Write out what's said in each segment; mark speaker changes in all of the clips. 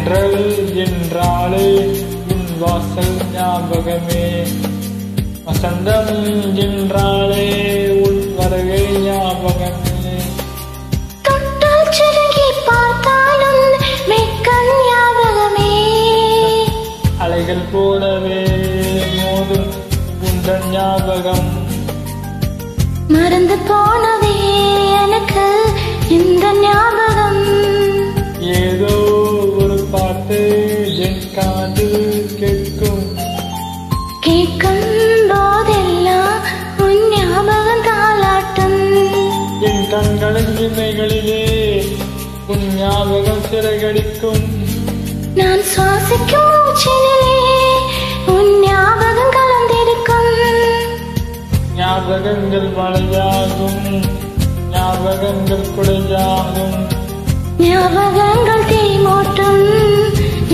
Speaker 1: தென்றல் என்றாலே உன் வாசல் ஞாபகமே வசந்தம் என்றாலே உன் வருகை ஞாபகமே
Speaker 2: தொட்டால் சுருங்கி பார்த்தாலும் வெட்கம் ஞாபகமே
Speaker 1: அலைகள் போலவே மோதும் உந்தன் ஞாபகம்
Speaker 2: மறந்து போனதே எனக்கு இந்த ஞாபகம்
Speaker 1: ஏதோ ஒரு பாட்டு என் காதில் கேட்கும்
Speaker 2: கேட்கும் போதெல்லாம் உன் ஞாபகம் தாளாட்டும்
Speaker 1: என் கண்களின் இமைகளிலே உன் ஞாபகம் சிறகடிக்கும்
Speaker 2: நான் சுவாசிக்கும் மூச்சிலே உன் ஞாபகம் கலந்திருக்கும்
Speaker 1: ஞாபகங்கள் மழையாகும் ஞாபகங்கள் குடையாகும்
Speaker 2: ஞாபகங்கள் தீமூட்டும்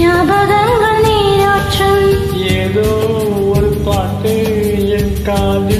Speaker 2: ஞாபகங்கள் நீராற்றும்
Speaker 1: ஏதோ ஒரு பாட்டு என் காதில்